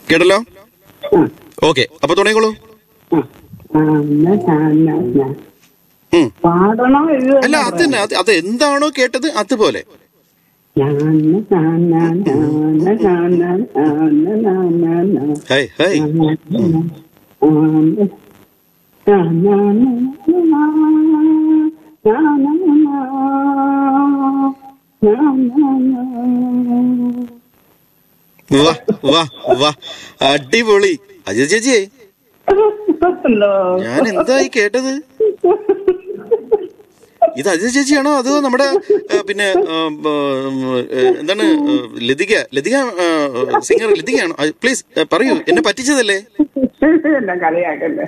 കേട്ടല്ലോ ഓക്കെ അപ്പൊ തുടങ്ങിക്കോളൂ ഉം. പാടണോ ഇത് അല്ല അത് തന്നെ അത് അത് എന്താണോ കേട്ടത് അതുപോലെ ഹൈ ഹൈ വാ വാ വാ അടിപൊളി അജയ ചേച്ചിയെ ഞാൻ എന്തായി കേട്ടത് ഇത് അജയ ചേച്ചിയാണോ അതോ നമ്മുടെ ആ, പിന്നെ ആ, ആ, ആ, എന്താണ് ആ, ലതിക ലതിക സിംഗർ ലതികയാണോ പ്ലീസ് പറയൂ എന്നെ പറ്റിച്ചതല്ലേ എന്നെ കളിയാക്കല്ലേ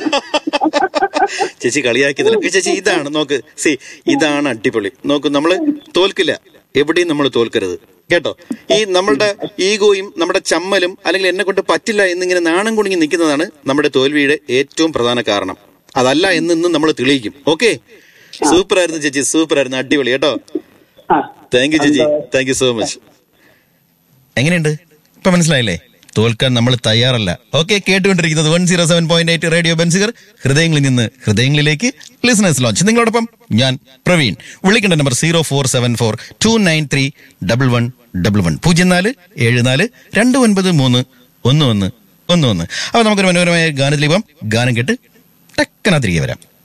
ചേച്ചി കളിയാക്കിയതല്ല ഏ, ചേച്ചി ഇതാണ് നോക്ക് സി ഇതാണ് അടിപൊളി നോക്ക് നമ്മള് തോൽക്കില്ല എവിടെയും നമ്മൾ തോൽക്കരുത് കേട്ടോ ഈ നമ്മളുടെ ഈഗോയും നമ്മുടെ ചമ്മലും അല്ലെങ്കിൽ എന്നെ കൊണ്ട് പറ്റില്ല എന്നിങ്ങനെ നാണം കുണുങ്ങി നിൽക്കുന്നതാണ് നമ്മുടെ തോൽവിയുടെ ഏറ്റവും പ്രധാന കാരണം അതല്ല എന്ന് ഇന്ന് നമ്മൾ തെളിയിക്കും ഓക്കെ സൂപ്പർ ആയിരുന്നു ചേച്ചി സൂപ്പർ ആയിരുന്നു അടിപൊളി കേട്ടോ ആ. താങ്ക് യു ചേച്ചി താങ്ക് യു സോ മച്ച് എങ്ങനെയുണ്ട് ഇപ്പൊ മനസ്സിലായില്ലേ തോൽക്കാൻ നമ്മൾ തയ്യാറല്ല ഓക്കെ കേട്ടുകൊണ്ടിരിക്കുന്നത് one zero seven point eight radio Benziger ഹൃദയങ്ങളിൽ നിന്ന് ഹൃദയങ്ങളിലേക്ക് ലിസണേഴ്സ് ലോഞ്ച് നിങ്ങളോടൊപ്പം ഞാൻ പ്രവീൺ വിളിക്കേണ്ട number zero four seven four two nine three double one double one പൂജ്യം നാല് ഏഴ് നാല് രണ്ട് ഒൻപത് മൂന്ന് ഒന്ന് ഒന്ന് ഒന്ന് ഒന്ന് അപ്പൊ നമുക്കൊരു മനോഹരമായ ഗാനത്തിലേക്ക് പോകാം ഗാനം കേട്ട് ടക്കന തിരികെ വരാം